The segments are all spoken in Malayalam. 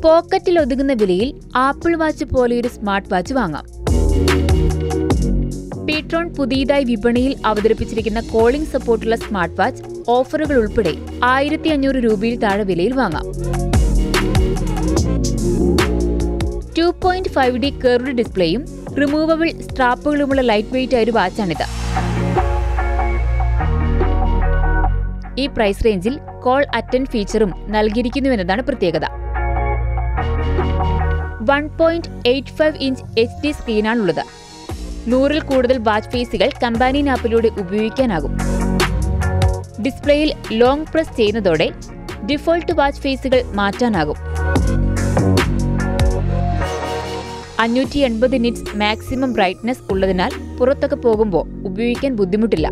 പോക്കറ്റിൽ ഒതുങ്ങുന്ന വിലയിൽ ആപ്പിൾ വാച്ച് പോലെയൊരു സ്മാർട്ട് വാച്ച് വാങ്ങാം പീട്രോൺ പുതിയതായി വിപണിയിൽ അവതരിപ്പിച്ചിരിക്കുന്ന കോളിംഗ് സപ്പോർട്ടുള്ള സ്മാർട്ട് വാച്ച് ഓഫറുകൾ ഉൾപ്പെടെ ആയിരത്തി അഞ്ഞൂറ് രൂപയിൽ താഴെ വിലയിൽ വാങ്ങാം two point five D curved ഡിസ്പ്ലേയും റിമൂവബിൾ സ്ട്രാപ്പുകളുമുള്ള ലൈറ്റ് വെയിറ്റ് ആയ ഒരു വാച്ചാണിത് ഈ പ്രൈസ് റേഞ്ചിൽ കോൾ അറ്റൻഡ് ഫീച്ചറും നൽകിയിരിക്കുന്നുവെന്നതാണ് പ്രത്യേകത one point eight five inch H D സ്ക്രീനാണുള്ളത് നൂറിൽ കൂടുതൽ വാച്ച് ഫേസുകൾ കമ്പാനിയൻ ആപ്പിലൂടെ ഉപയോഗിക്കാനാകും ഡിസ്പ്ലേയിൽ ലോങ് പ്രസ് ചെയ്യുന്നതോടെ ഡിഫോൾട്ട് വാച്ച് ഫേസുകൾ മാറ്റാനാകും അഞ്ഞൂറ്റി എൺപത് നിറ്റ്സ് മാക്സിമം ബ്രൈറ്റ്നസ് ഉള്ളതിനാൽ പുറത്തൊക്കെ പോകുമ്പോൾ ഉപയോഗിക്കാൻ ബുദ്ധിമുട്ടില്ല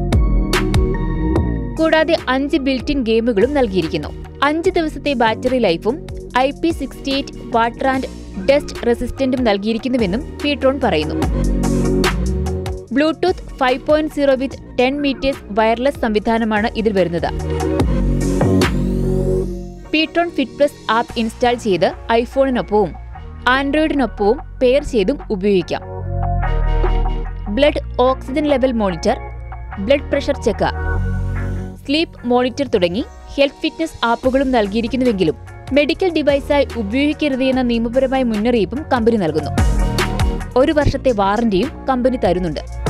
കൂടാതെ അഞ്ച് ബിൽറ്റിൻ ഗെയിമുകളും നൽകിയിരിക്കുന്നു അഞ്ച് ദിവസത്തെ ബാറ്ററി ലൈഫും I P sixty eight water and dust റെസിസ്റ്റന്റും നൽകിയിരിക്കുന്നുവെന്നും പീട്രോൺ പറയുന്നു Bluetooth five point zero with ten metres wireless സംവിധാനമാണ് ഇതിൽ വരുന്നത് Ptron fit plus app install ചെയ്ത് ഐഫോണിനൊപ്പവും ആൻഡ്രോയിഡിനൊപ്പവും പെയർ ചെയ്തും ഉപയോഗിക്കാം blood oxygen level monitor blood pressure check sleep monitor തുടങ്ങി ഹെൽത്ത് ഫിറ്റ്നസ് ആപ്പുകളും നൽകിയിരിക്കുന്നുവെങ്കിലും മെഡിക്കൽ ഡിവൈസായി ഉപയോഗിക്കരുത് എന്ന നിയമപരമായ മുന്നറിയിപ്പും കമ്പനി നൽകുന്നു ഒരു വർഷത്തെ വാറന്റിയും കമ്പനി തരുന്നുണ്ട്